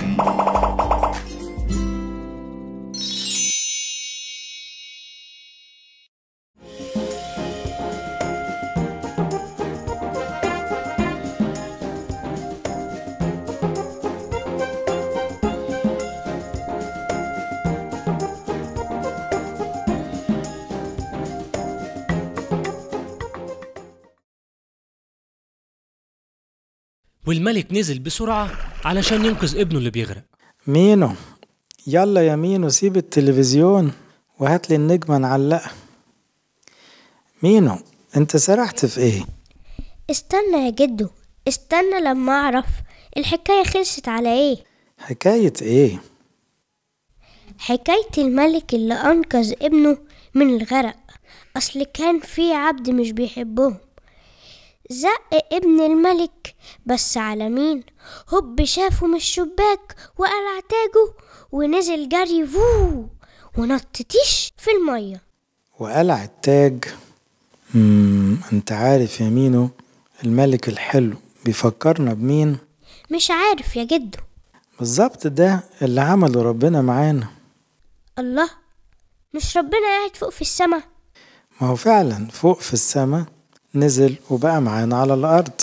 والملك نزل بسرعة علشان ينقذ ابنه اللي بيغرق مينو يلا يا مينو سيب التلفزيون وهات لي النجمة نعلقها مينو انت سرحت في ايه استنى يا جدو استنى لما اعرف الحكاية خلصت على ايه حكاية ايه حكاية الملك اللي أنقذ ابنه من الغرق أصل كان في عبد مش بيحبهم زق ابن الملك بس على مين هوب شافه من الشباك وقلع تاجه ونزل جري فو ونط تيش في المية وقلع التاج مم. انت عارف يا مينو الملك الحلو بيفكرنا بمين مش عارف يا جدو بالظبط ده اللي عمله ربنا معانا الله مش ربنا قاعد فوق في السما ما هو فعلا فوق في السما نزل وبقى معانا على الأرض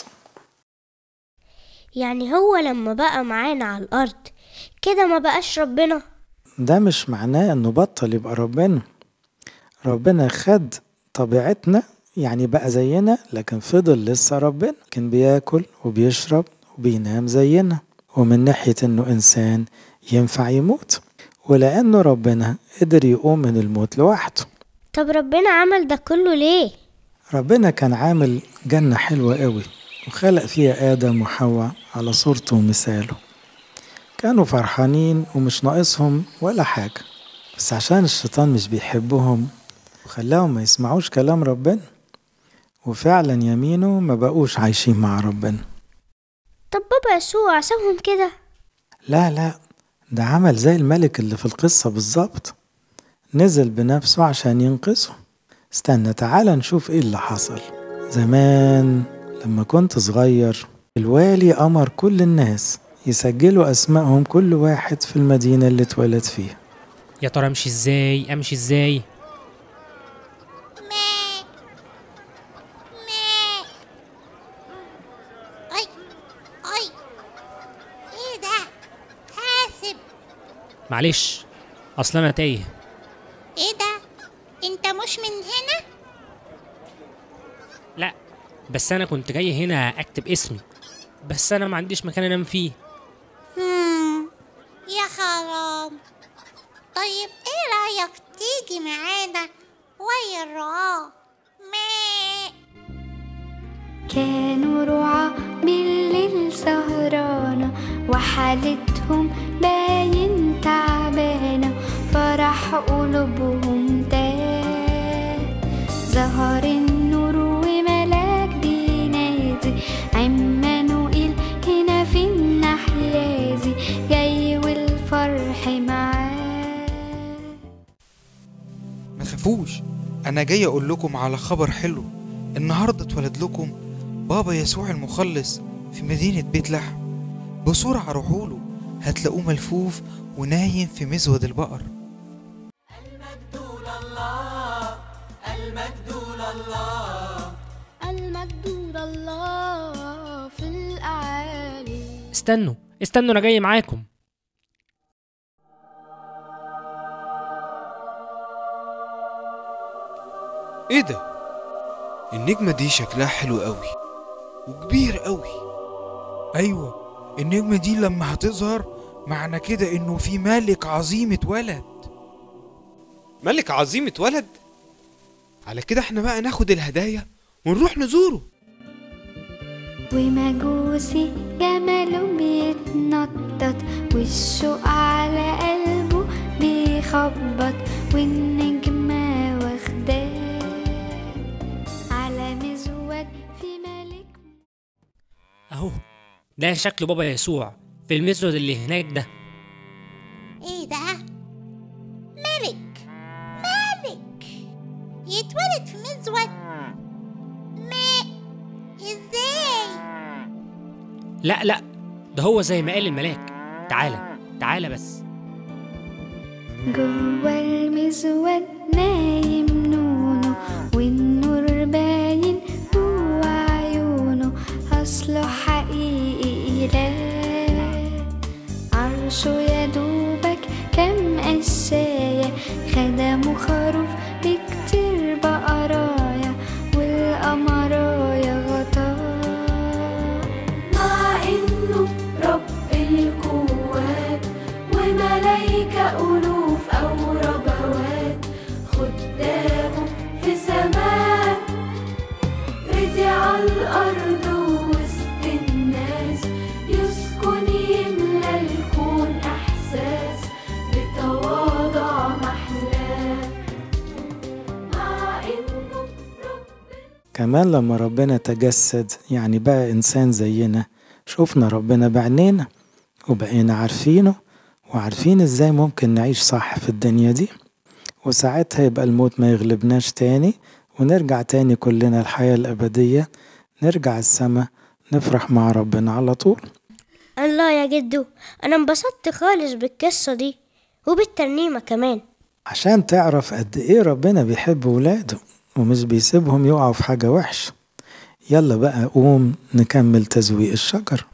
يعني هو لما بقى معانا على الأرض كده ما بقاش ربنا ده مش معناه انه بطل يبقى ربنا ربنا خد طبيعتنا يعني بقى زينا لكن فضل لسه ربنا كان بياكل وبيشرب وبينام زينا ومن ناحية انه انسان ينفع يموت ولانه ربنا قدر يقوم من الموت لوحده طب ربنا عمل ده كله ليه ربنا كان عامل جنة حلوة قوي وخلق فيها آدم وحواء على صورته ومثاله كانوا فرحانين ومش ناقصهم ولا حاجة بس عشان الشيطان مش بيحبهم وخلاهم ما يسمعوش كلام ربنا وفعلا يمينه ما بقوش عايشين مع ربنا طب بابا يسوع سابهم كده لا لا ده عمل زي الملك اللي في القصة بالظبط نزل بنفسه عشان ينقذهم استنى تعالى نشوف ايه اللي حصل زمان لما كنت صغير الوالي أمر كل الناس يسجلوا أسمائهم كل واحد في المدينة اللي اتولد فيها يا ترى امشي ازاي امشي ازاي ماء ماء اي اي ايه ده حاسب معلش اصل انا تايه ايه ده انت مش من هنا لا بس انا كنت جاي هنا اكتب اسمي بس انا ما عنديش مكان انام فيه مم. يا حرام طيب ايه رايك تيجي معانا ويا الرعاة ماء كانوا رعاة بالليل سهرانة وحالتهم باين تعبانة فرح قلوبهم تاه ظهر النور وملاك بينادي عمانوئيل هنا في الناحية دي جاي والفرح معاه ما تخافوش انا جاي اقول لكم على خبر حلو النهارده اتولد لكم بابا يسوع المخلص في مدينة بيت لحم بسرعة روحوا له هتلاقوه ملفوف ونايم في مزود البقر المجد الله في الأعالي استنوا استنوا انا جاي معاكم ايه ده النجمة دي شكلها حلو قوي وكبير قوي ايوه النجمة دي لما هتظهر معنى كده انه في ملك عظيم اتولد ملك عظيم اتولد على كده احنا بقى ناخد الهدايا ونروح نزوره ومجوسي جماله بيتنطط والشوق على قلبه بيخبط والنجمة واخداه على مزود في ملك اهو ده شكل بابا يسوع في المزود اللي هناك ده ايه ده ملك ملك يتولد في مزود ماء ازاي لا لا ده هو زي ما قال الملاك تعالى تعالى بس جوا المزود نايم نونو والنور باين جوا عيونه أصله حقيقي إله عرشه يا دوبك كم قشاية خدموا خروف بكتير بقرايا والقمرايا غطاه مع إنه رب القوات وملايكة ألوف أو ربوات خدامه في سماء رضي على الأرض وسط الناس يسكن يملى الكون إحساس بتواضع محلاه مع إنه رب كمان لما ربنا تجسد يعني بقى إنسان زينا شفنا ربنا بعينينا وبقينا عارفينه وعارفين إزاي ممكن نعيش صح في الدنيا دي وساعتها يبقى الموت ما يغلبناش تاني ونرجع تاني كلنا الحياة الأبدية نرجع السما نفرح مع ربنا على طول الله يا جدو انا انبسطت خالص بالقصة دي وبالترنيمة كمان عشان تعرف قد إيه ربنا بيحب ولاده ومش بيسيبهم يقعوا في حاجة وحشة يلا بقى قوم نكمل تزويق الشجر